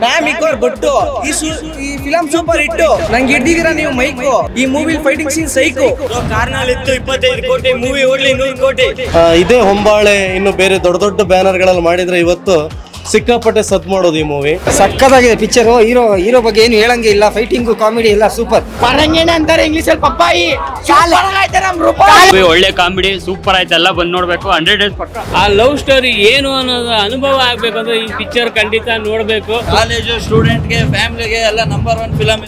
ma'am ಇಕ್ಕೋರ್ but ಈ ಸು- ಈ ಫಿಲಂ ಸೂಪರ್ ಹಿಟ್ಟು ನಂಗೆ ಹಿಡ್ದಿದ್ದೀರಾ ನೀವು ಮೈಕು ಈ ಮೂವಿ ಫೈಟಿಂಗ್ ಸೀನ್ ಸೈಕು ಕಾರ್ನಲ್ಲಿತ್ತು ಇಪ್ಪತ್ತೈದು ಕೋಟಿ ಮೂವಿ ಓಡ್ಲಿ ನೂರು ಕೋಟಿ ಆ, ಇದೇ ಹೊಂಬಾಳೆ ಇನ್ನು ಬೇರೆ ದೊಡ್ಡ ದೊಡ್ಡ ಬ್ಯಾನರ್ಗಳಲ್ಲಿ ಮಾಡಿದ್ರೆ ಇವತ್ತು ಸಿಕ್ಕಾಪಟ್ಟೆ ಸದ್ ಮಾಡೋದು ಈ ಮೂವಿ ಸಕ್ಕತ್ತಾಗಿದೆ ಪಿಕ್ಚರ್ ಹೀರೋ ಹೀರೋ ಬಗ್ಗೆ ಏನು ಹೇಳಂಗೆ ಇಲ್ಲ ಫೈಟಿಂಗು ಕಾಮಿಡಿ ಎಲ್ಲ ಸೂಪರ್ ಅಂತಾರೆ ಇಂಗ್ಲಿಷ್ ಅಲ್ಲಿ ಪಪ್ಪಾಯಿ ಒಳ್ಳೆ ಕಾಮಿಡಿ ಸೂಪರ್ ಆಯ್ತು ಎಲ್ಲ ಬಂದು ನೋಡ್ಬೇಕು ಹಂಡ್ರೆಡ್ ಡೇಸ್ ಪಕ್ಕ ಆ ಲವ್ ಸ್ಟೋರಿ ಏನು ಅನ್ನೋದು ಅನುಭವ ಆಗ್ಬೇಕಂದ್ರೆ ಈ ಪಿಕ್ಚರ್ ಖಂಡಿತ ನೋಡ್ಬೇಕು ಕಾಲೇಜು ಸ್ಟೂಡೆಂಟ್ಗೆ ಫ್ಯಾಮಿಲಿಗೆ ಎಲ್ಲ ನಂಬರ್ ಒನ್ ಫಿಲಮ್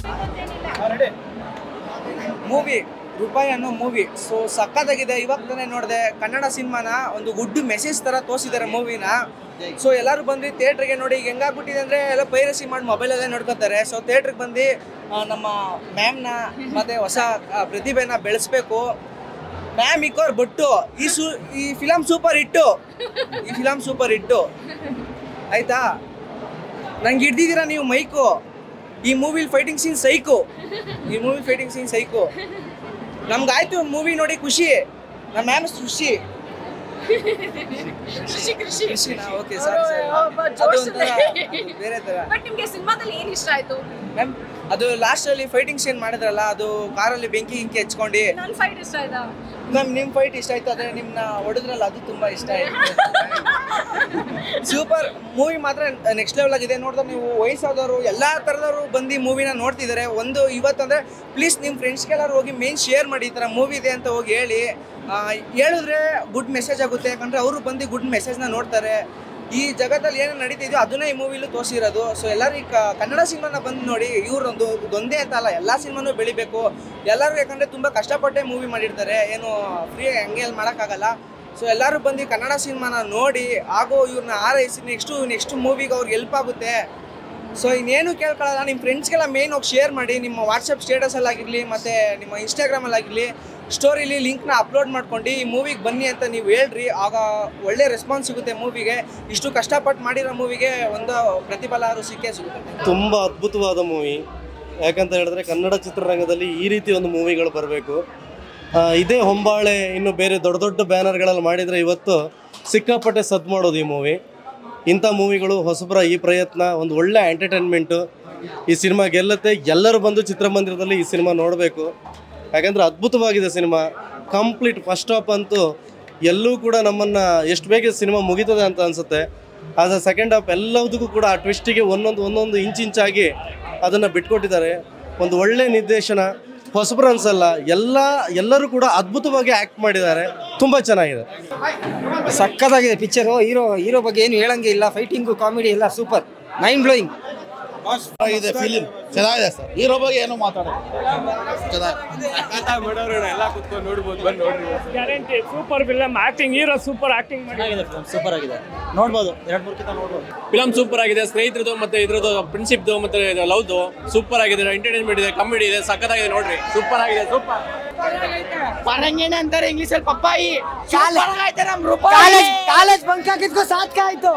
ಮೂವಿ ರೂಪಾಯಿ ಅನ್ನೋ ಮೂವಿ ಸೊ ಸಕ್ಕತ್ತಾಗಿದೆ ಇವಾಗ ತಾನೇ ನೋಡಿದೆ ಕನ್ನಡ ಸಿನಿಮಾನ ಒಂದು ಗುಡ್ ಮೆಸೇಜ್ ತರ ತೋರಿಸಿದ್ದಾರೆ ಮೂವಿನ ಸೊ ಎಲ್ಲರೂ ಬಂದು ಥಿಯೇಟ್ರಿಗೆ ನೋಡಿ ಈಗ ಹೆಂಗಾಗ್ಬಿಟ್ಟಿದೆ ಅಂದ್ರೆ ಎಲ್ಲ ಪೈರಸಿ ಮಾಡಿ ಮೊಬೈಲಲ್ಲೇ ನೋಡ್ಕೊತಾರೆ ಸೊ ಥಿಯೇಟ್ರಿಗೆ ಬಂದು ಆ, ನಮ್ಮ ಮ್ಯಾಮ್ನ ಮತ್ತೆ ಹೊಸ ಆ, ಪ್ರತಿಭೆನ ಬೆಳೆಸ್ಬೇಕು ಮ್ಯಾಮ್ ಇಕ್ಕೋರ್ ಬಟ್ಟು ಈ ಸು ಈ ಫಿಲಮ್ ಸೂಪರ್ ಹಿಟ್ಟು ಈ ಫಿಲಮ್ ಸೂಪರ್ ಹಿಟ್ಟು ಆಯ್ತಾ ನಂಗೆ ಹಿಡ್ದಿದ್ದೀರಾ ನೀವು ಮೈಕು ಈ ಮೂವಿಲಿ ಫೈಟಿಂಗ್ ಸೀನ್ ಸೈಕು ಈ ಮೂವಿ ಫೈಟಿಂಗ್ ಸೀನ್ ಸೈಕು ನಮ್ಗಾಯ್ತು ಮೂವಿ ನೋಡಿ ಖುಷಿ ನಮ್ಮ ಮ್ಯಾಮ್ ಖುಷಿ ಖುಷಿನಾ ಓಕೆ ಸರ್ ಬೇರೆ ತರ ಬಟ್ ನಿಮ್ಗೆ ಸಿನಿಮಾದಲ್ಲಿ ಏನ್ ಇಷ್ಟ ಆಯ್ತು ಮ್ಯಾಮ್ ಅದು ಲಾಸ್ಟ್ ಅಲ್ಲಿ ಫೈಟಿಂಗ್ ಸೀನ್ ಮಾಡಿದ್ರಲ್ಲ ಅದು ಕಾರಲ್ಲಿ ಬೆಂಕಿ ಗಿಂಕಿ ಹಚ್ಕೊಂಡು ನನ್ ಫೈಟ್ ಇಷ್ಟ ಆಯ್ತಾ ಮ್ಯಾಮ್ ನಿಮ್ ಫೈಟ್ ಇಷ್ಟ ಆಯ್ತು ಅದೇ ನಿಮ್ನ ಹೊಡೆದ್ರಲ್ಲ ಅದು ತುಂಬಾ ಇಷ್ಟ ಆಯ್ತು ಸೂಪರ್ ಮೂವಿ ಮಾತ್ರ ನೆಕ್ಸ್ಟ್ ಲೆವೆಲ್ ಆಗಿದೆ ನೋಡಿದ್ರೆ ನೀವು ವಯಸ್ಸಾದವರು ಎಲ್ಲಾ ತರದವರು ಬಂದು ಮೂವಿನ ನೋಡ್ತಿದ್ದಾರೆ ಒಂದು ಇವತ್ತಂದ್ರೆ ಪ್ಲೀಸ್ ನಿಮ್ಮ ಫ್ರೆಂಡ್ಸ್ಗೆಲ್ಲರೂ ಹೋಗಿ ಮೇನ್ ಶೇರ್ ಮಾಡಿ ಈ ಥರ ಮೂವಿ ಇದೆ ಅಂತ ಹೋಗಿ ಹೇಳಿ ಆ, ಹೇಳಿದ್ರೆ ಗುಡ್ ಮೆಸೇಜ್ ಆಗುತ್ತೆ ಯಾಕಂದ್ರೆ ಅವರು ಬಂದು ಗುಡ್ ಮೆಸೇಜ್ನ ನೋಡ್ತಾರೆ ಈ ಜಗತ್ತಲ್ಲಿ ಏನು ನಡೀತಿದೆಯೋ ಅದನ್ನೇ ಈ ಮೂವಿಲೂ ತೋರಿಸಿರೋದು ಸೊ ಎಲ್ಲರೂ ಈ ಕ- ಕನ್ನಡ ಸಿನಿಮಾನ ಬಂದು ನೋಡಿ ಇವ್ರೊಂದು ಇದೊಂದೇ ಅಂತ ಅಲ್ಲ ಎಲ್ಲ ಸಿನಿಮಾನೂ ಬೆಳಿಬೇಕು ಎಲ್ಲರೂ ಯಾಕಂದರೆ ತುಂಬ ಕಷ್ಟಪಟ್ಟೆ ಮೂವಿ ಮಾಡಿರ್ತಾರೆ ಏನು ಫ್ರೀ ಹಂಗೆ ಅಲ್ಲಿ ಮಾಡೋಕ್ಕಾಗಲ್ಲ ಸೊ ಎಲ್ಲರೂ ಬಂದು ಕನ್ನಡ ಸಿನಿಮಾನ ನೋಡಿ ಆಗೋ ಇವ್ರನ್ನ ಆರೈಸಿ ನೆಕ್ಸ್ಟು ನೆಕ್ಸ್ಟ್ ಮೂವಿಗೆ ಅವ್ರಿಗೆ ಹೆಲ್ಪ್ ಆಗುತ್ತೆ ಸೊ ಇನ್ನೇನು ಕೇಳ್ಕೊಳ್ಳಲ್ಲ ನಿಮ್ಮ ಫ್ರೆಂಡ್ಸ್ಗೆಲ್ಲ ಮೇನ್ ಹೋಗಿ ಶೇರ್ ಮಾಡಿ ನಿಮ್ಮ ವಾಟ್ಸಪ್ ಸ್ಟೇಟಸಲ್ಲಿ ಆಗಿರಲಿ ಮತ್ತು ನಿಮ್ಮ ಇನ್ಸ್ಟಾಗ್ರಾಮಲ್ಲಿ ಆಗಿರಲಿ ಸ್ಟೋರಿಲಿ ಲಿಂಕ್ನ ಅಪ್ಲೋಡ್ ಮಾಡ್ಕೊಂಡು ಈ ಮೂವಿಗೆ ಬನ್ನಿ ಅಂತ ನೀವು ಹೇಳ್ರಿ ಆಗ ಒಳ್ಳೆ ರೆಸ್ಪಾನ್ಸ್ ಸಿಗುತ್ತೆ ಮೂವಿಗೆ ಇಷ್ಟು ಕಷ್ಟಪಟ್ಟು ಮಾಡಿರೋ ಮೂವಿಗೆ ಒಂದು ಪ್ರತಿಫಲ ಆದ್ರೂ ಸಿಕ್ಕೇ ಸಿಗುತ್ತೆ ತುಂಬ ಅದ್ಭುತವಾದ ಮೂವಿ ಯಾಕಂತ ಹೇಳಿದ್ರೆ ಕನ್ನಡ ಚಿತ್ರರಂಗದಲ್ಲಿ ಈ ರೀತಿ ಒಂದು ಮೂವಿಗಳು ಬರಬೇಕು ಇದೇ ಹೊಂಬಾಳೆ ಇನ್ನು ಬೇರೆ ದೊಡ್ಡ ದೊಡ್ಡ ಬ್ಯಾನರ್ಗಳಲ್ಲಿ ಮಾಡಿದರೆ ಇವತ್ತು ಸಿಕ್ಕಾಪಟ್ಟೆ ಸದ್ ಮಾಡೋದು ಈ ಮೂವಿ ಇಂಥ ಮೂವಿಗಳು ಹೊಸಬರ ಈ ಪ್ರಯತ್ನ ಒಂದು ಒಳ್ಳೆ ಎಂಟರ್ಟೈನ್ಮೆಂಟು ಈ ಸಿನಿಮಾ ಗೆಲ್ಲುತ್ತೆ ಎಲ್ಲರೂ ಬಂದು ಚಿತ್ರಮಂದಿರದಲ್ಲಿ ಈ ಸಿನಿಮಾ ನೋಡಬೇಕು ಯಾಕಂದರೆ ಅದ್ಭುತವಾಗಿದೆ ಸಿನಿಮಾ ಕಂಪ್ಲೀಟ್ ಫಸ್ಟ್ ಆಫ್ ಅಂತೂ ಎಲ್ಲೂ ಕೂಡ ನಮ್ಮನ್ನು ಎಷ್ಟು ಬೇಗ ಸಿನಿಮಾ ಮುಗೀತದೆ ಅಂತ ಅನಿಸುತ್ತೆ ಆದರೆ ಸೆಕೆಂಡ್ ಹಾಫ್ ಎಲ್ಲದಕ್ಕೂ ಕೂಡ ಆ ಟ್ವಿಸ್ಟಿಗೆ ಒಂದೊಂದು ಒಂದೊಂದು ಇಂಚಿಂಚಾಗಿ ಅದನ್ನು ಬಿಟ್ಕೊಟ್ಟಿದ್ದಾರೆ ಒಂದು ಒಳ್ಳೆ ನಿರ್ದೇಶನ ಹೊಸಬ್ರು ಅನ್ಸಲ್ಲ ಎಲ್ಲ ಎಲ್ಲರೂ ಕೂಡ ಅದ್ಭುತವಾಗಿ ಆ್ಯಕ್ಟ್ ಮಾಡಿದ್ದಾರೆ ತುಂಬ ಚೆನ್ನಾಗಿದೆ ಸಕ್ಕತ್ತಾಗಿದೆ ಪಿಕ್ಚರ್ ಹೀರೋ ಹೀರೋ ಬಗ್ಗೆ ಏನು ಹೇಳಂಗೆ ಇಲ್ಲ ಫೈಟಿಂಗು ಕಾಮಿಡಿ ಎಲ್ಲ ಸೂಪರ್ ಮೈಂಡ್ ಬ್ಲೋಯಿಂಗ್ ಇದೆ ಫಿಲಿಮ್ ಚೆನ್ನಾಗಿದೆ ಸರ್ ಹೀರೋ ಬಗ್ಗೆ ಏನು ಮಾತಾಡೋದು guarantee super film acting hero super acting ಮಾಡಿ ಸೂಪರ್ ಆಗಿದೆ ನೋಡ್ಬೋದು ಎರಡು ಮೂರು ಕಿಂತ ನೋಡ್ಬೋದು ಫಿಲಮ್ ಸೂಪರ್ ಆಗಿದೆ ಸ್ನೇಹಿತರದು ಮತ್ತೆ ಇದ್ರದ್ದು ಪ್ರಿನ್ಸಿಪ್ದು ಮತ್ತೆ ಲವ್ದು ಸೂಪರ್ ಆಗಿದೆ ಎಂಟರ್ಟೈನ್ಮೆಂಟ್ ಇದೆ ಕಾಮಿಡಿ ಇದೆ ಸಖತ್ತಾಗಿದೆ ನೋಡ್ರಿ ಸೂಪರ್ ಆಗಿದೆ ಸೂಪರ್ ಪರಂಗಿಣಿ ಅಂತಾರೆ ಇಂಗ್ಲಿಷ್ ಅಲ್ಲಿ ಪಪ್ಪಾಯಿ ಕಾಲೇಜ್ ಕಾಲೇಜ್ ಬಂಕ್ ಹಾಕಿದ್ಕೋ ಸಾತ್ಕ ಆಯ್ತು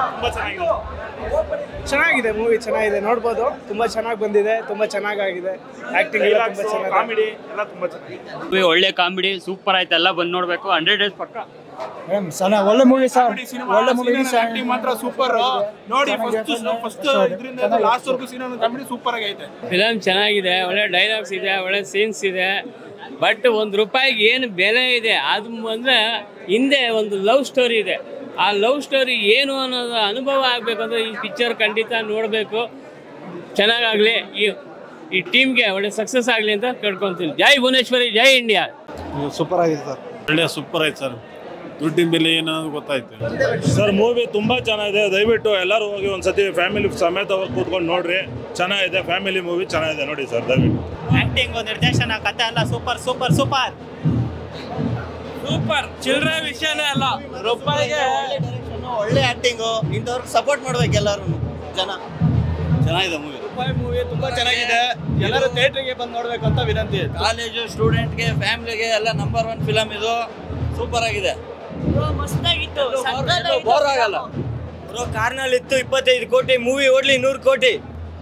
ಚೆನ್ನಾಗಿದೆ ಮೂವಿ ಚೆನ್ನಾಗಿದೆ ನೋಡ್ಬೋದು ತುಂಬಾ ಚೆನ್ನಾಗಿ ಬಂದಿದೆ ತುಂಬಾ ಚೆನ್ನಾಗಾಗಿದೆ ಆಕ್ಟಿಂಗ್ ಎಲ್ಲ ತುಂಬಾ ಚೆನ್ನಾಗಿ ಕಾಮಿಡಿ ಎಲ್ಲ ತುಂಬಾ ಚೆನ್ನಾಗಿದೆ ಒಳ್ಳೆ ಕಾಮಿಡಿ ಸೂಪರ್ ಆಯ್ತು ಎಲ್ಲ ಬಂದು ನೋಡ್ಬೇಕು ಹಂಡ್ರೆಡ್ ಡೇಸ್ ಪಕ್ಕ ಒಳ್ಳೆ ಮೂವಿ ಸರ್ ಒಳ್ಳೆ ಮೂವಿ ಮಾತ್ರ ಸೂಪರ್ ನೋಡಿ ಫಸ್ಟ್ ಫಸ್ಟ್ ಇದರಿಂದ ಲಾಸ್ಟ್ ವರ್ಗು ಸೀನ್ ಕಾಮಿಡಿ ಸೂಪರ್ ಆಗೈತೆ ಫಿಲಮ್ ಚೆನ್ನಾಗಿದೆ ಒಳ್ಳೆ ಡೈಲಾಗ್ಸ್ ಇದೆ ಒಳ್ಳೆ ಸೀನ್ಸ್ ಇದೆ ಬಟ್ ಒಂದು ರೂಪಾಯಿಗೆ ಏನು ಬೆಲೆ ಇದೆ ಅದು ಅಂದ್ರೆ ಹಿಂದೆ ಒಂದು ಲವ್ ಸ್ಟೋರಿ ಇದೆ ಆ ಲವ್ ಸ್ಟೋರಿ ಏನು ಅನ್ನೋದು ಅನುಭವ ಆಗಬೇಕಂದ್ರೆ ಈ ಪಿಕ್ಚರ್ ಖಂಡಿತ ನೋಡಬೇಕು ಚೆನ್ನಾಗಾಗಲಿ ಈ ಈ ಟೀಮ್ಗೆ ಒಳ್ಳೆ ಸಕ್ಸಸ್ ಆಗಲಿ ಅಂತ ಕೇಳ್ಕೊತೀನಿ ಜೈ ಭುವನೇಶ್ವರಿ ಜೈ ಇಂಡಿಯಾ ಸೂಪರ್ ಆಗಿದೆ ಸರ್ ಒಳ್ಳೆ ಸೂಪರ್ ಆಯ್ತು ಸರ್ ದುಡ್ಡಿನ ಬೆಲೆ ಏನನ್ನೋದು ಗೊತ್ತಾಯ್ತು ಸರ್ ಮೂವಿ ತುಂಬಾ ಚೆನ್ನಾಗಿದೆ ದಯವಿಟ್ಟು ಎಲ್ಲರೂ ಹೋಗಿ ಒಂದ್ಸತಿ ಫ್ಯಾಮಿಲಿ ಸಮೇತ ಹೋಗಿ ಕೂತ್ಕೊಂಡು ನೋಡ್ರಿ ಚೆನ್ನಾಗಿದೆ ಫ್ಯಾಮಿಲಿ ಮೂವಿ ಚೆನ್ನಾಗಿದೆ ನೋಡಿ ಸರ್ ದಯವಿಟ್ಟು ಆಕ್ಟಿಂಗ್ ನಿರ್ದೇಶನ ಕಥೆ ಎಲ್ಲ ಸೂಪರ್ ಸೂಪರ್ ಸೂಪರ್ ಸೂಪರ್ ಚಿಲ್ಲರೆ ವಿಷಯನೇ ಅಲ್ಲ ರೂಪಾಯಿಗೆ ಒಳ್ಳೆ ಆಕ್ಟಿಂಗು ಇಂಥವ್ರಿಗೆ ಸಪೋರ್ಟ್ ಮಾಡ್ಬೇಕು ಎಲ್ಲರೂ ಜನ ಚೆನ್ನಾಗಿದೆ ಮೂವಿ ರೂಪಾಯಿ ಮೂವಿ ತುಂಬಾ ಚೆನ್ನಾಗಿದೆ ಎಲ್ಲರೂ ಥಿಯೇಟರ್ಗೆ ಬಂದು ನೋಡ್ಬೇಕು ಅಂತ ವಿನಂತಿ ಕಾಲೇಜು ಸ್ಟೂಡೆಂಟ್ಗೆ ಫ್ಯಾಮಿಲಿಗೆ ಎಲ್ಲ ನಂಬರ್ ಒನ್ ಫಿಲಮ್ ಇದು ಸೂಪರ್ ಆಗಿದೆ ಬೋರ್ ಆಗಲ್ಲ ಬ್ರೋ ಕಾರ್ನಲ್ಲಿತ್ತು ಇಪ್ಪತ್ತೈದು ಕೋಟಿ ಮೂವಿ ಓಡ್ಲಿ ನೂರು ಕೋಟಿ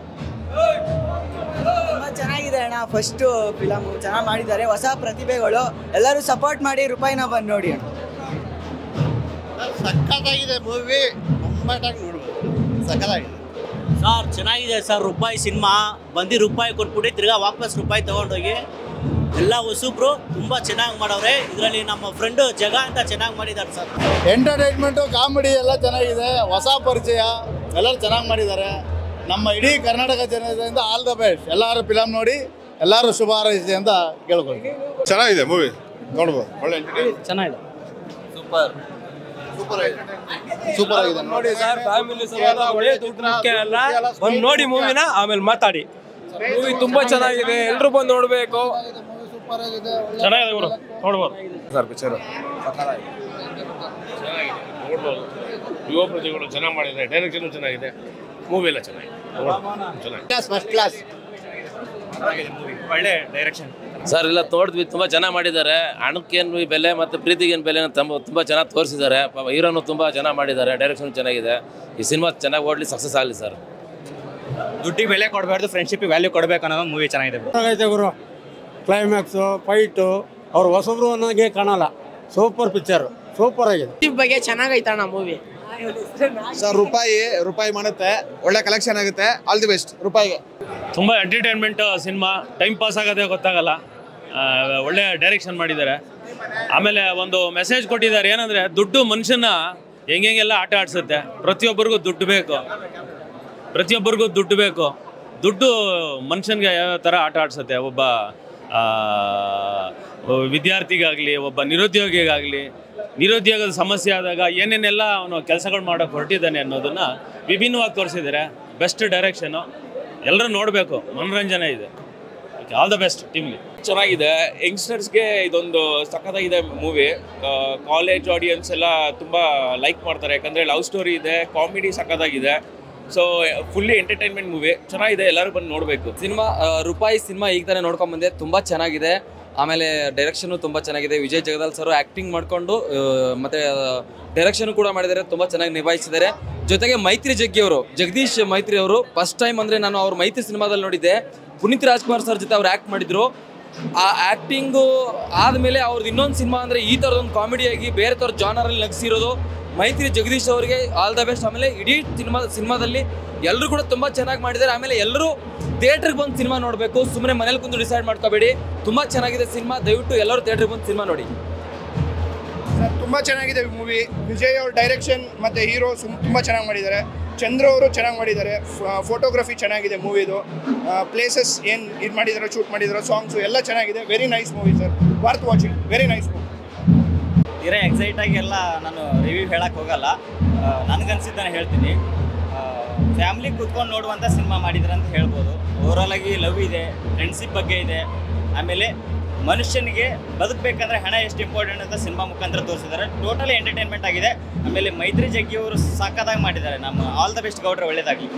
ತುಂಬ ಚೆನ್ನಾಗಿದೆ ಅಣ್ಣ ಫಸ್ಟು ಫಿಲಮು ಚೆನ್ನಾಗಿ ಮಾಡಿದ್ದಾರೆ ಹೊಸ ಪ್ರತಿಭೆಗಳು ಎಲ್ಲರೂ ಸಪೋರ್ಟ್ ಮಾಡಿ ರೂಪಾಯಿನ ಬಂದು ನೋಡಿ ಅಣ್ಣ ಸಖತ್ತಾಗಿದೆ ಮೂವಿ ಕಂಬಾಟಾಗಿ ನೋಡ್ಬೋದು ಸಖತ್ತಾಗಿದೆ ಸರ್ ಚೆನ್ನಾಗಿದೆ ಸರ್ ರೂಪಾಯಿ ಸಿನಿಮಾ ಬಂದು ರೂಪಾಯಿ ಕೊಟ್ಬಿಟ್ಟು ತಿರ್ಗಾ ವಾಪಸ್ ರೂಪಾಯಿ ತಗೊಂಡೋಗಿ ಎಲ್ಲ ಹೊಸಬ್ರು ತುಂಬ ಚೆನ್ನಾಗಿ ಮಾಡವ್ರೆ ಇದರಲ್ಲಿ ನಮ್ಮ ಫ್ರೆಂಡು ಜಗ ಅಂತ ಚೆನ್ನಾಗಿ ಮಾಡಿದ್ದಾರೆ ಸರ್ ಎಂಟರ್ಟೈನ್ಮೆಂಟು ಕಾಮಿಡಿ ಎಲ್ಲ ಚೆನ್ನಾಗಿದೆ ಹೊಸ ಪರಿಚಯ ಎಲ್ಲರೂ ಚೆನ್ನಾಗಿ ಮಾಡಿದ್ದಾರೆ ನಮ್ಮ ಇಡೀ ಕರ್ನಾಟಕ ಜನತೆಯಿಂದ ಆಲ್ ದ ಬೆಸ್ಟ್ ಎಲ್ಲರೂ ಫಿಲಮ್ ನೋಡಿ ಎಲ್ಲರೂ ಶುಭ ಹಾರೈಸಿ ಅಂತ ಕೇಳ್ಕೊಳ್ತೀನಿ ಚೆನ್ನಾಗಿದೆ ಮೂವಿ ನೋಡ್ಬೋದು ಒಳ್ಳೆ ಚೆನ್ನಾಗಿದೆ ಸೂಪರ್ ಸೂಪರ್ ಆಗಿದೆ ಸೂಪರ್ ಆಗಿದೆ ನೋಡಿ ಸರ್ ಫ್ಯಾಮಿಲಿ ಸಮೇತ ಒಳ್ಳೆ ದುಡ್ಡು ಮುಖ್ಯ ಅಲ್ಲ ಒಂದು ನೋಡಿ ಮೂವಿನ ಆಮೇಲೆ ಮಾತಾಡಿ ಮೂವಿ ತುಂಬಾ ಚೆನ್ನಾಗಿದೆ ಎಲ್ರು ಬಂದು ನೋಡ್ಬೇಕು ಸೂಪರ್ ಆಗಿದೆ ಚೆನ್ನಾಗಿದೆ ಗುರು ನೋಡ್ಬೋದು ಸರ್ ಪಿಕ್ಚರ್ ನೋಡ್ಬೋದು ಯುವ ಪ್ರತಿಗಳು ಚೆನ್ನಾಗಿ ಮಾಡಿದ್ದಾರೆ ಡೈರೆಕ್ಷನ್ ಚೆನ್ನಾಗಿದೆ ಮೂವಿ ಎಲ್ಲ ಚೆನ್ನಾಗಿದೆ ಚೆನ್ನಾಗಿದೆ ಫಸ್ಟ್ ಕ್ಲಾಸ್ ಒಳ್ಳೆ ಡೈರೆಕ್ಷನ್ ಸರ್ ಇಲ್ಲ ತೋಡ್ದ್ವಿ ತುಂಬ ಚೆನ್ನಾಗಿ ಮಾಡಿದ್ದಾರೆ ಹಣಕ್ಕೇನು ಬೆಲೆ ಮತ್ತು ಪ್ರೀತಿಗೇನು ಬೆಲೆ ತುಂಬ ತುಂಬ ಚೆನ್ನಾಗಿ ತೋರಿಸಿದ್ದಾರೆ ಪಾಪ ಹೀರೋನು ತುಂಬ ಚೆನ್ನಾಗಿ ಮಾಡಿದ್ದಾರೆ ಡೈರೆಕ್ಷನ್ ಚೆನ್ನಾಗಿದೆ ಈ ಸಿನಿಮಾ ಚೆನ್ನಾಗಿ ಓಡಲಿ ಸಕ್ಸಸ್ ಆಗಲಿ ಸರ್ ದುಡ್ಡಿಗೆ ಬೆಲೆ ಕೊಡಬಾರ್ದು ಫ್ರೆಂಡ್ಶಿಪ್ ವ್ಯಾಲ್ಯೂ ಕೊಡಬೇಕು ಅನ್ನೋ ಮೂವಿ ಚೆನ್ನಾಗಿದೆ ಚೆನ್ನಾಗೈತೆ ಗುರು ಕ್ಲೈಮ್ಯಾಕ್ಸು ಫೈಟು ಅವ್ರು ಹೊಸಬ್ರು ಅನ್ನೋಗೆ ಕಾಣಲ್ಲ ಸೂಪರ್ ಪಿಕ್ಚರ್ ಸೂಪರ್ ಆಗಿದೆ ಬಗ್ಗೆ ಚೆನ್ನಾಗೈತಣ್ಣ ಮೂವಿ ಸರ್ ರೂಪಾಯಿ ರೂಪಾಯಿ ಮಾಡುತ್ತೆ ಒಳ್ಳೆ ಕಲೆಕ್ಷನ್ ಆಗುತ್ತೆ ಆಲ್ ದಿ ಬೆಸ್ಟ್ ರೂಪಾಯಿಗೆ ತುಂಬ ಎಂಟರ್ಟೈನ್ಮೆಂಟ್ ಸಿನಿಮಾ ಟೈಮ್ ಪಾಸ್ ಆಗೋದೇ ಗೊತ್ತಾಗಲ್ಲ ಆ, ಒಳ್ಳೆ ಡೈರೆಕ್ಷನ್ ಮಾಡಿದ್ದಾರೆ ಆಮೇಲೆ ಒಂದು ಮೆಸೇಜ್ ಕೊಟ್ಟಿದ್ದಾರೆ ಏನಂದರೆ ದುಡ್ಡು ಮನುಷ್ಯನ ಹೆಂಗೆಲ್ಲ ಆಟ ಆಡಿಸುತ್ತೆ ಪ್ರತಿಯೊಬ್ಬರಿಗೂ ದುಡ್ಡು ಬೇಕು ಪ್ರತಿಯೊಬ್ಬರಿಗೂ ದುಡ್ಡು ಬೇಕು ದುಡ್ಡು ಮನುಷ್ಯನಿಗೆ ಯಾವ ಥರ ಆಟ ಆಡಿಸುತ್ತೆ ಒಬ್ಬ ಆ, ವಿದ್ಯಾರ್ಥಿಗಾಗಲಿ ಒಬ್ಬ ನಿರುದ್ಯೋಗಿಗಾಗಲಿ ನಿರುದ್ಯೋಗದ ಸಮಸ್ಯೆ ಆದಾಗ ಏನೇನೆಲ್ಲ ಅವನು ಕೆಲಸಗಳು ಮಾಡೋಕೆ ಹೊರಟಿದ್ದಾನೆ ಅನ್ನೋದನ್ನು ವಿಭಿನ್ನವಾಗಿ ತೋರಿಸಿದ್ದಾರೆ ಬೆಸ್ಟ್ ಡೈರೆಕ್ಷನು ಎಲ್ಲರೂ ನೋಡಬೇಕು ಮನೋರಂಜನೆ ಇದೆ ಆಲ್ ದ ಬೆಸ್ಟ್ ಟೀಮ್ಗೆ ಚೆನ್ನಾಗಿದೆ ಯಂಗ್ಸ್ಟರ್ಸ್ಗೆ ಇದೊಂದು ಸಖತ್ತಾಗಿದೆ ಮೂವಿ ಕಾಲೇಜ್ ಆಡಿಯನ್ಸ್ ಎಲ್ಲ ತುಂಬ ಲೈಕ್ ಮಾಡ್ತಾರೆ ಯಾಕಂದರೆ ಲವ್ ಸ್ಟೋರಿ ಇದೆ ಕಾಮಿಡಿ ಸಖತ್ತಾಗಿದೆ ಸೊ ಫುಲ್ಲಿ ಎಂಟರ್ಟೈನ್ಮೆಂಟ್ ಮೂವಿ ಚೆನ್ನಾಗಿದೆ ಎಲ್ಲರೂ ಬಂದು ನೋಡಬೇಕು ಸಿನಿಮಾ ರೂಪಾಯಿ ಸಿನಿಮಾ ಈಗ ತಾನೇ ನೋಡ್ಕೊಂಡ್ ಬಂದೆ ತುಂಬಾ ಚೆನ್ನಾಗಿದೆ ಆಮೇಲೆ ಡೈರೆಕ್ಷನ್ ತುಂಬಾ ಚೆನ್ನಾಗಿದೆ ವಿಜಯ್ ಜಗದಾಲ್ ಸರ್ ಆಕ್ಟಿಂಗ್ ಮಾಡ್ಕೊಂಡು ಆ, ಮತ್ತೆ ಡೈರೆಕ್ಷನ್ ಕೂಡ ಮಾಡಿದ್ದಾರೆ ತುಂಬಾ ಚೆನ್ನಾಗಿ ನಿಭಾಯಿಸಿದ್ದಾರೆ ಜೊತೆಗೆ ಮೈತ್ರಿ ಜಗ್ಗಿ ಅವರು ಜಗದೀಶ್ ಮೈತ್ರಿ ಅವರು ಫಸ್ಟ್ ಟೈಮ್ ಅಂದ್ರೆ ನಾನು ಅವ್ರ ಮೈತ್ರಿ ಸಿನಿಮಾದಲ್ಲಿ ನೋಡಿದ್ದೆ ಪುನೀತ್ ರಾಜ್ಕುಮಾರ್ ಸರ್ ಜೊತೆ ಅವ್ರು ಆಕ್ಟ್ ಮಾಡಿದ್ರು ಆ ಆಕ್ಟಿಂಗು ಆದಮೇಲೆ ಅವ್ರದ್ದು ಇನ್ನೊಂದು ಸಿನಿಮಾ ಅಂದ್ರೆ ಈ ಥರದೊಂದು ಕಾಮಿಡಿಯಾಗಿ ಬೇರೆ ಥರ ಜಾನರಲ್ಲಿ ನಗಿಸಿರೋದು ಮೈತ್ರಿ ಜಗದೀಶ್ ಅವರಿಗೆ ಆಲ್ ದ ಬೆಸ್ಟ್ ಆಮೇಲೆ ಇಡೀ ಸಿನಿಮಾ ಸಿನಿಮಾದಲ್ಲಿ ಎಲ್ಲರೂ ಕೂಡ ತುಂಬ ಚೆನ್ನಾಗಿ ಮಾಡಿದ್ದಾರೆ ಆಮೇಲೆ ಎಲ್ಲರೂ ಥಿಯೇಟ್ರಿಗೆ ಬಂದು ಸಿನಿಮಾ ನೋಡಬೇಕು ಸುಮ್ಮನೆ ಮನೇಲಿ ಕುಂತು ಡಿಸೈಡ್ ಮಾಡ್ಕೋಬೇಡಿ ತುಂಬ ಚೆನ್ನಾಗಿದೆ ಸಿನಿಮಾ ದಯವಿಟ್ಟು ಎಲ್ಲರೂ ಥಿಯೇಟ್ರಿಗೆ ಬಂದು ಸಿನಿಮಾ ನೋಡಿ ತುಂಬ ಚೆನ್ನಾಗಿದೆ ಮೂವಿ ವಿಜಯ್ ಅವ್ರ ಡೈರೆಕ್ಷನ್ ಮತ್ತು ಹೀರೋ ಸುಮ್ ತುಂಬ ಚೆನ್ನಾಗಿ ಮಾಡಿದ್ದಾರೆ ಚಂದ್ರ ಅವರು ಚೆನ್ನಾಗಿ ಮಾಡಿದ್ದಾರೆ ಫೋಟೋಗ್ರಫಿ ಚೆನ್ನಾಗಿದೆ ಮೂವಿದು ಪ್ಲೇಸಸ್ ಏನು ಇದು ಮಾಡಿದಾರೋ ಶೂಟ್ ಮಾಡಿದಾರೋ ಸಾಂಗ್ಸು ಎಲ್ಲ ಚೆನ್ನಾಗಿದೆ very nice movie sir worth watching very nice movie ತೀರಾ ಎಕ್ಸೈಟ್ ಆಗಿ ಎಲ್ಲ ನಾನು ರಿವ್ಯೂ ಹೇಳಕ್ಕೆ ಹೋಗಲ್ಲ ನನಗನ್ಸಿದ್ದಾನೆ ಹೇಳ್ತೀನಿ ಫ್ಯಾಮಿಲಿ ಕೂತ್ಕೊಂಡು ನೋಡುವಂಥ ಸಿನಿಮಾ ಮಾಡಿದ್ದಾರೆ ಅಂತ ಹೇಳ್ಬೋದು ಓವರಾಲ್ ಆಗಿ ಲವ್ ಇದೆ ಫ್ರೆಂಡ್ಶಿಪ್ ಬಗ್ಗೆ ಇದೆ ಆಮೇಲೆ ಮನುಷ್ಯನಿಗೆ ಬದುಕಬೇಕಂದ್ರೆ ಹಣ ಎಷ್ಟು ಇಂಪಾರ್ಟೆಂಟ್ ಅಂತ ಸಿನಿಮಾ ಮುಖಾಂತರ ತೋರಿಸಿದ್ದಾರೆ ಟೋಟಲಿ ಎಂಟರ್ಟೈನ್ಮೆಂಟ್ ಆಗಿದೆ ಆಮೇಲೆ ಮೈತ್ರಿ ಜಗ್ಗಿ ಅವರು ಸಾಕಾಗಿ ಮಾಡಿದ್ದಾರೆ ನಮ್ಮ ಆಲ್ ದ ಬೆಸ್ಟ್ ಗೌಡ್ರೆ ಒಳ್ಳೇದಾಗಲಿ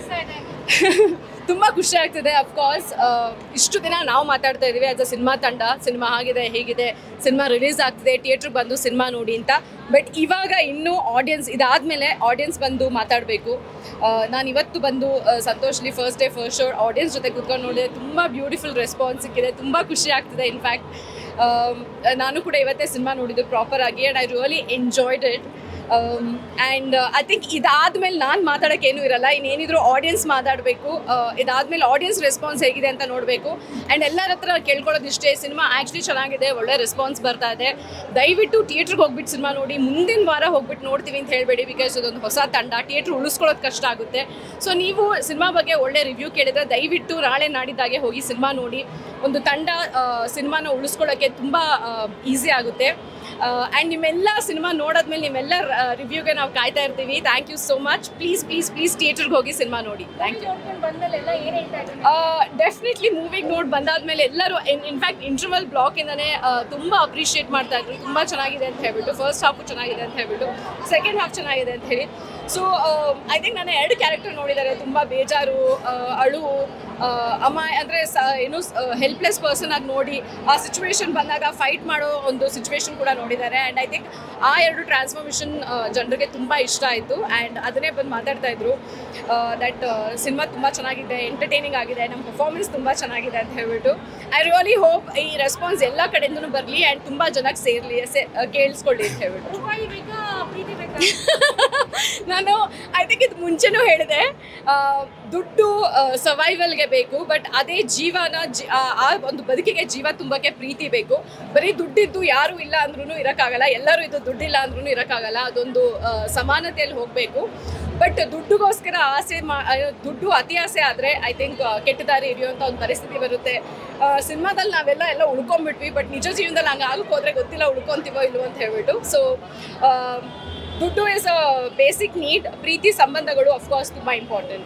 ತುಂಬ ಖುಷಿ ಆಗ್ತಿದೆ ಅಫ್ಕೋರ್ಸ್ ಇಷ್ಟು ದಿನ ನಾವು ಮಾತಾಡ್ತಾ ಇದ್ದೀವಿ ಆಸ್ ಅ ಸಿನಿಮಾ ತಂಡ ಸಿನಿಮಾ ಆಗಿದೆ ಹೇಗಿದೆ ಸಿನಿಮಾ ರಿಲೀಸ್ ಆಗ್ತಿದೆ ಥಿಯೇಟ್ರಿಗೆ ಬಂದು ಸಿನಿಮಾ ನೋಡಿ ಅಂತ ಬಟ್ ಇವಾಗ ಇನ್ನೂ ಆಡಿಯನ್ಸ್ ಇದಾದಮೇಲೆ ಆಡಿಯನ್ಸ್ ಬಂದು ಮಾತಾಡಬೇಕು ನಾನು ಇವತ್ತು ಬಂದು ಆ, ಸಂತೋಷ್ಲಿ first day first show audience ಜೊತೆ ಕೂತ್ಕೊಂಡು ನೋಡಿದೆ ತುಂಬ ಬ್ಯೂಟಿಫುಲ್ ರೆಸ್ಪಾನ್ಸ್ ಸಿಕ್ಕಿದೆ ತುಂಬ ಖುಷಿ ಆಗ್ತಿದೆ ಇನ್ಫ್ಯಾಕ್ಟ್ ನಾನು ಕೂಡ ಇವತ್ತೇ ಸಿನಿಮಾ ನೋಡಿದ್ದು ಪ್ರಾಪರ್ ಆಗಿ and I really enjoyed it and I think ಇದಾದ್ಮೇಲೆ ನಾನು ಮಾತಾಡೋಕೆ ಏನೂ ಇರಲ್ಲ ಇನ್ನೇನಿದ್ರು ಆಡಿಯನ್ಸ್ ಮಾತಾಡಬೇಕು ಇದಾದ್ಮೇಲೆ ಆಡಿಯನ್ಸ್ ರೆಸ್ಪಾನ್ಸ್ ಹೇಗಿದೆ ಅಂತ ನೋಡಬೇಕು ಆ್ಯಂಡ್ ಎಲ್ಲರ ಹತ್ರ ಕೇಳ್ಕೊಳ್ಳೋದು ಇಷ್ಟೇ ಸಿನಿಮಾ ಆ್ಯಕ್ಚುಲಿ ಚೆನ್ನಾಗಿದೆ ಒಳ್ಳೆ ರೆಸ್ಪಾನ್ಸ್ ಬರ್ತಾ ಇದೆ ದಯವಿಟ್ಟು ಥಿಯೇಟ್ರಿಗೆ ಹೋಗ್ಬಿಟ್ಟು ಸಿನಿಮಾ ನೋಡಿ ಮುಂದಿನ ವಾರ ಹೋಗ್ಬಿಟ್ಟು ನೋಡ್ತೀವಿ ಅಂತ ಹೇಳಬೇಡಿ ಬಿಕಾಸ್ ಇದೊಂದು ಹೊಸ ತಂಡ ಥಿಯೇಟ್ರ್ ಉಳಿಸ್ಕೊಳ್ಳೋದು ಕಷ್ಟ ಆಗುತ್ತೆ ಸೊ ನೀವು ಸಿನಿಮಾ ಬಗ್ಗೆ ಒಳ್ಳೆ ರಿವ್ಯೂ ಕೇಳಿದ್ರೆ ದಯವಿಟ್ಟು ನಾಳೆ ನಾಡಿದ್ದಾಗೆ ಹೋಗಿ ಸಿನಿಮಾ ನೋಡಿ ಒಂದು ತಂಡ ಸಿನಿಮಾನ ಉಳಿಸ್ಕೊಳ್ಳೋಕ್ಕೆ ತುಂಬ ಈಸಿ ಆಗುತ್ತೆ ಆ್ಯಂಡ್ ನಿಮ್ಮೆಲ್ಲ ಸಿನಿಮಾ ನೋಡಾದ್ಮೇಲೆ ನಿಮ್ಮೆಲ್ಲ ರಿವ್ಯೂಗೆ ನಾವು ಕಾಯ್ತಾ ಇರ್ತೀವಿ thank you so much please please please ಥಿಯೇಟ್ರಿಗೆ ಹೋಗಿ ಸಿನಿಮಾ ನೋಡಿ ಥ್ಯಾಂಕ್ ಯು ಡೆಫಿನೆಟ್ಲಿ ಮೂವಿಗೆ ನೋಡಿ ಬಂದಾದ್ಮೇಲೆ ಎಲ್ಲರೂ ಇನ್ಫ್ಯಾಕ್ಟ್ ಇಂಟರ್ವಲ್ ಬ್ಲಾಕಿಂದನೇ ತುಂಬ ಅಪ್ರಿಷಿಯೇಟ್ ಮಾಡ್ತಾ ಇದ್ರು ತುಂಬ ಚೆನ್ನಾಗಿದೆ ಅಂತ ಹೇಳ್ಬಿಟ್ಟು ಫಸ್ಟ್ ಹಾಫು ಚೆನ್ನಾಗಿದೆ ಅಂತ ಹೇಳ್ಬಿಟ್ಟು ಸೆಕೆಂಡ್ ಹಾಫ್ ಚೆನ್ನಾಗಿದೆ ಅಂತ ಹೇಳಿ ಸೊ ಐ ಥಿಂಕ್ ನಾನು ಎರಡು ಕ್ಯಾರೆಕ್ಟರ್ ನೋಡಿದ್ದಾರೆ ತುಂಬ ಬೇಜಾರು ಆ, ಅಳು ಆ, ಅಮ್ಮ ಅಂದರೆ ಸ ಏನು ಹೆಲ್ಪ್ಲೆಸ್ ಪರ್ಸನ್ ಆಗಿ ನೋಡಿ ಆ ಸಿಚುವೇಶನ್ ಬಂದಾಗ ಫೈಟ್ ಮಾಡೋ ಒಂದು ಸಿಚುವೇಶನ್ ಕೂಡ ನೋಡಿದ್ದಾರೆ ಆ್ಯಂಡ್ ಐ ಥಿಂಕ್ ಆ ಎರಡು ಟ್ರಾನ್ಸ್ಫಾರ್ಮೇಷನ್ ಜನರಿಗೆ ತುಂಬ ಇಷ್ಟ ಆಯಿತು ಆ್ಯಂಡ್ ಅದನ್ನೇ ಬಂದು ಮಾತಾಡ್ತಾ ಇದ್ರು ದಟ್ ಸಿನಿಮಾ ತುಂಬ ಚೆನ್ನಾಗಿದೆ ಎಂಟರ್ಟೈನಿಂಗ್ ಆಗಿದೆ ನಮ್ಮ ಪರ್ಫಾರ್ಮೆನ್ಸ್ ತುಂಬ ಚೆನ್ನಾಗಿದೆ ಅಂತ ಹೇಳ್ಬಿಟ್ಟು ಐ ರಿಯಲಿ ಹೋಪ್ ಈ ರೆಸ್ಪಾನ್ಸ್ ಎಲ್ಲ ಕಡೆಯಿಂದನೂ ಬರಲಿ ಆ್ಯಂಡ್ ತುಂಬ ಜನಕ್ಕೆ ಸೇರಲಿ ಸೇ ಕೇಳಿಸ್ಕೊಳ್ಳಿ ಅಂತ ಹೇಳ್ಬಿಟ್ಟು ನಾನು ಐ ಥಿಂಕ್ ಇದು ಮುಂಚೆನೂ ಹೇಳಿದೆ ಆ, ದುಡ್ಡು ಸರ್ವೈವಲ್ಗೆ ಬೇಕು ಬಟ್ ಅದೇ ಜೀವನ ಜಿ- ಆ ಆ ಒಂದು ಬದುಕಿಗೆ ಜೀವ ತುಂಬಕ್ಕೆ ಪ್ರೀತಿ ಬೇಕು ಬರೀ ದುಡ್ಡಿದ್ದು ಯಾರು ಇಲ್ಲ ಅಂದ್ರೂ ಇರೋಕ್ಕಾಗಲ್ಲ ಎಲ್ಲರೂ ಇದು ದುಡ್ಡಿಲ್ಲ ಅಂದ್ರೂ ಇರೋಕ್ಕಾಗಲ್ಲ ಅದೊಂದು ಆ, ಸಮಾನತೆಯಲ್ಲಿ ಹೋಗಬೇಕು ಬಟ್ ದುಡ್ಡುಗೋಸ್ಕರ ಆಸೆ ಮಾ ಆ, ದುಡ್ಡು ಅತಿ ಆಸೆ ಆದರೆ ಐ ಥಿಂಕ್ ಕೆಟ್ಟ ದಾರಿ ಹಿಡಿಯುವಂಥ ಒಂದು ಪರಿಸ್ಥಿತಿ ಬರುತ್ತೆ ಸಿನಿಮಾದಲ್ಲಿ ನಾವೆಲ್ಲ ಎಲ್ಲ ಉಳ್ಕೊಂಡ್ಬಿಟ್ವಿ ಬಟ್ ನಿಜ ಜೀವನದಲ್ಲಿ ಹಂಗೆ ಆಗಕ್ಕೆ ಹೋದ್ರೆ ಗೊತ್ತಿಲ್ಲ ಉಳ್ಕೊಂತೀವೋ ಇಲ್ವೋ ಅಂತ ಹೇಳ್ಬಿಟ್ಟು ಸೊ ದುಡ್ಡು ಇಸ್ ಅ ಬೇಸಿಕ್ ನೀಡ್ ಪ್ರೀತಿ ಸಂಬಂಧಗಳು ಅಫ್ಕೋರ್ಸ್ ತುಂಬ ಇಂಪಾರ್ಟೆಂಟ್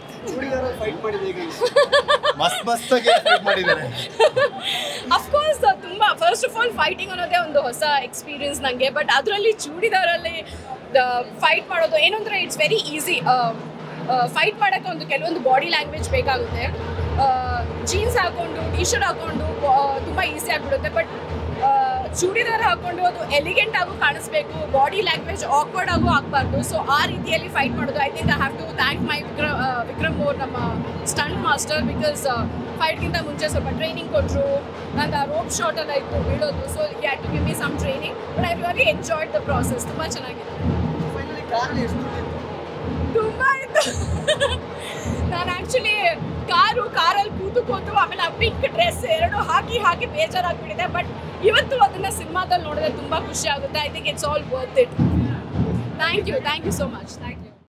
ಮಸ್ತ್ ಮಸ್ತಾಗಿ ಫೈಟ್ ಮಾಡಿದ್ದಾರೆ ಅಫ್ಕೋರ್ಸ್ ತುಂಬ ಫಸ್ಟ್ ಆಫ್ ಆಲ್ ಫೈಟಿಂಗ್ ಅನ್ನೋದೇ ಒಂದು ಹೊಸ ಎಕ್ಸ್ಪೀರಿಯನ್ಸ್ ನನಗೆ ಬಟ್ ಅದರಲ್ಲಿ ಚೂಡಿದಾರಲ್ಲಿ ಫೈಟ್ ಮಾಡೋದು ಏನು ಅಂದರೆ ಇಟ್ಸ್ ವೆರಿ ಈಸಿ ಫೈಟ್ ಮಾಡೋಕ್ಕೆ ಒಂದು ಕೆಲವೊಂದು ಬಾಡಿ ಲ್ಯಾಂಗ್ವೇಜ್ ಬೇಕಾಗುತ್ತೆ ಜೀನ್ಸ್ ಹಾಕೊಂಡು ಟಿ ಶರ್ಟ್ ಹಾಕೊಂಡು ತುಂಬ ಈಸಿ ಆಗಿಬಿಡುತ್ತೆ ಬಟ್ ಚೂಡಿದಾರ ಹಾಕೊಂಡು ಅದು ಎಲಿಗೆಂಟ್ ಆಗು ಕಾಣಿಸ್ಬೇಕು ಬಾಡಿ ಲ್ಯಾಂಗ್ವೇಜ್ ಆಕ್ವರ್ಡ್ ಆಗು ಆಗಬಾರ್ದು ಸೊ ಆ ರೀತಿಯಲ್ಲಿ ಫೈಟ್ ಮಾಡೋದು I think I have to thank my Vikram Vikram more ನಮ್ಮ ಸ್ಟಂಟ್ ಮಾಸ್ಟರ್ ಬಿಕಾಸ್ ಫೈಟ್ಗಿಂತ ಮುಂಚೆ ಸ್ವಲ್ಪ ಟ್ರೈನಿಂಗ್ ಕೊಟ್ಟರು ನಂದು ಆ ರೋಪ್ ಶಾಟ್ ಎಲ್ಲ ಇತ್ತು ಬೀಳೋದು so you to give me some training but I really enjoyed the process ತುಂಬ ಚೆನ್ನಾಗಿದೆ ತುಂಬ ಇತ್ತು ನಾನು ಆ್ಯಕ್ಚುಲಿ ಕಾರು ಕಾರಲ್ಲಿ ಕೂತು ಕೂತು ಆಮೇಲೆ ಆ ಪಿಂಕ್ ಡ್ರೆಸ್ ಎರಡು ಹಾಕಿ ಹಾಕಿ ಬೇಜಾರಾಗ್ಬಿಟ್ಟಿದೆ ಬಟ್ ಇವತ್ತು ಅದನ್ನ ಸಿನಿಮಾದಲ್ಲಿ ನೋಡಿದ್ರೆ ತುಂಬ ಖುಷಿ ಆಗುತ್ತೆ I think it's all worth it thank you thank you so much thank you